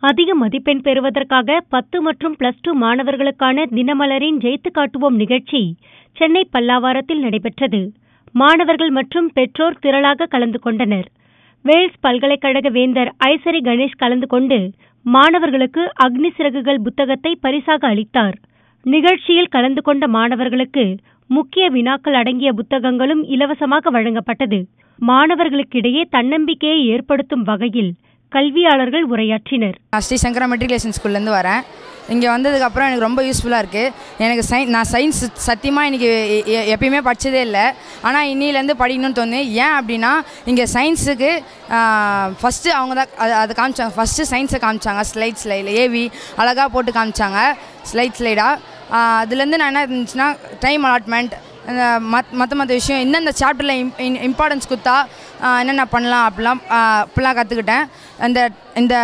அதிக மதிப்பெண் பெறுவதற்காக பத்து மற்றும் பிளஸ் டூ மாணவர்களுக்கான தினமலரின் ஜெயித்து காட்டுவோம் நிகழ்ச்சி சென்னை பல்லாவரத்தில் நடைபெற்றது மாணவர்கள் மற்றும் பெற்றோர் திரளாக கலந்து கொண்டனர் வேல்ஸ் பல்கலைக்கழக வேந்தர் ஐசரி கணேஷ் கலந்து கொண்டு மாணவர்களுக்கு அக்னி சிறகுகள் புத்தகத்தை பரிசாக அளித்தார் நிகழ்ச்சியில் கலந்து கொண்ட மாணவர்களுக்கு முக்கிய வினாக்கள் அடங்கிய புத்தகங்களும் இலவசமாக வழங்கப்பட்டது மாணவர்களுக்கிடையே தன்னம்பிக்கையை ஏற்படுத்தும் வகையில் கல்வியாளர்கள் உரையாற்றினர் நான் ஸ்ரீ சங்கரா மெட்ரிகுலேஷன் ஸ்கூல்லேருந்து வரேன் இங்கே வந்ததுக்கப்புறம் எனக்கு ரொம்ப யூஸ்ஃபுல்லாக இருக்குது எனக்கு சை நான் சயின்ஸ் சத்தியமாக இன்றைக்கி எப்பயுமே படித்ததே இல்லை ஆனால் இன்னிலேருந்து படிக்கணும்னு தோணுது ஏன் அப்படின்னா இங்கே சயின்ஸுக்கு ஃபஸ்ட்டு அவங்க தான் அது அதை காமிச்சாங்க ஃபஸ்ட்டு சயின்ஸை காமிச்சாங்க ஸ்லைட் ஸ்லைடில் ஏவி அழகாக போட்டு காமிச்சாங்க ஸ்லைட் ஸ்லைடாக அதுலேருந்து நான் என்ன இருந்துச்சுன்னா டைம் அலாட்மெண்ட் இந்த மத் மற்ற மற்ற விஷயம் இந்தந்த சாப்டரில் இம் இம்பார்ட்டன்ஸ் கொடுத்தா என்னென்ன பண்ணலாம் அப்படிலாம் அப்படிலாம் கற்றுக்கிட்டேன் அந்த இந்த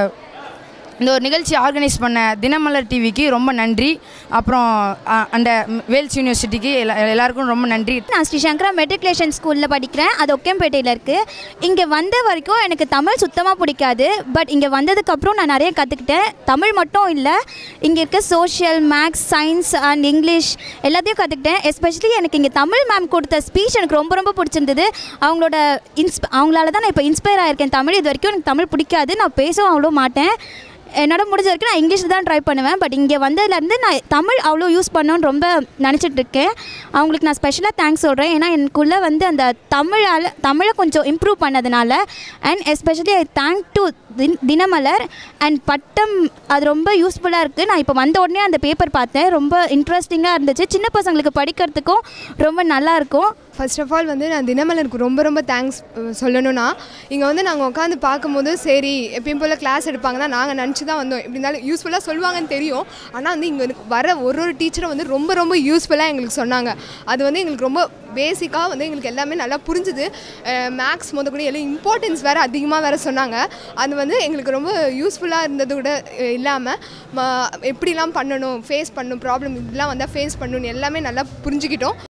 இந்த ஒரு நிகழ்ச்சி ஆர்கனைஸ் பண்ண தினமலர் டிவிக்கு ரொம்ப நன்றி அப்புறம் அந்த வேல்ஸ் யூனிவர்சிட்டிக்கு எல்லா எல்லாருக்கும் ரொம்ப நன்றி நான் ஸ்ரீ சங்கரா மெட்ரிகுலேஷன் ஸ்கூலில் படிக்கிறேன் அது ஒக்கம்பேட்டையில் இருக்குது இங்கே வந்த வரைக்கும் எனக்கு தமிழ் சுத்தமாக பிடிக்காது பட் இங்கே வந்ததுக்கப்புறம் நான் நிறைய கற்றுக்கிட்டேன் தமிழ் மட்டும் இல்லை இங்கே இருக்க social maths science and English எல்லாத்தையும் கற்றுக்கிட்டேன் எஸ்பெஷலி எனக்கு இங்கே தமிழ் மேம் கொடுத்த ஸ்பீச் எனக்கு ரொம்ப ரொம்ப பிடிச்சிருந்தது அவங்களோட இன்ஸ்ப அவங்களால தான் நான் இப்போ இன்ஸ்பயர் ஆகிருக்கேன் தமிழ் இது வரைக்கும் எனக்கு தமிழ் பிடிக்காது நான் பேசவும் அவ்வளோ மாட்டேன் என்னோட முடிஞ்ச வரைக்கும் நான் இங்கிலீஷ் தான் ட்ரை பண்ணுவேன் பட் இங்கே வந்ததுலேருந்து நான் தமிழ் அவ்வளோ யூஸ் பண்ணணும்னு ரொம்ப நினச்சிட்டு இருக்கேன் அவங்களுக்கு நான் ஸ்பெஷலாக தேங்க்ஸ் சொல்கிறேன் ஏன்னா எனக்குள்ளே வந்து அந்த தமிழால் தமிழை கொஞ்சம் இம்ப்ரூவ் பண்ணதுனால and especially I thank to தின் தினமலர் அண்ட் பட்டம் அது ரொம்ப யூஸ்ஃபுல்லாக இருக்குது நான் இப்போ வந்த உடனே அந்த பேப்பர் பார்த்தேன் ரொம்ப இன்ட்ரெஸ்டிங்காக இருந்துச்சு சின்ன பசங்களுக்கு படிக்கிறதுக்கும் ரொம்ப நல்லாயிருக்கும் ஃபர்ஸ்ட் ஆஃப் ஆல் வந்து நான் தினமலருக்கு ரொம்ப ரொம்ப தேங்க்ஸ் சொல்லணும்னா இங்கே வந்து நாங்கள் உட்காந்து பார்க்கும்போது சரி எப்பயும் போல் கிளாஸ் எடுப்பாங்க தான் நாங்கள் நினச்சி தான் வந்தோம் எப்படி இருந்தாலும் யூஸ்ஃபுல்லாக சொல்லுவாங்கன்னு தெரியும் ஆனால் வந்து இங்கே வர ஒரு ஒரு டீச்சரும் வந்து ரொம்ப ரொம்ப யூஸ்ஃபுல்லாக எங்களுக்கு சொன்னாங்க அது வந்து எங்களுக்கு ரொம்ப பேசிக்காக வந்து எங்களுக்கு எல்லாமே நல்லா புரிஞ்சுது மேக்ஸ் முத கூட எல்லாம் இம்பார்ட்டன்ஸ் வேறு அதிகமாக வேறு சொன்னாங்க அது வந்து எங்களுக்கு ரொம்ப யூஸ்ஃபுல்லாக இருந்தது கூட இல்லாமல் எப்படிலாம் பண்ணணும் ஃபேஸ் பண்ணணும் ப்ராப்ளம் இதெல்லாம் வந்தால் ஃபேஸ் பண்ணணும் எல்லாமே நல்லா புரிஞ்சுக்கிட்டோம்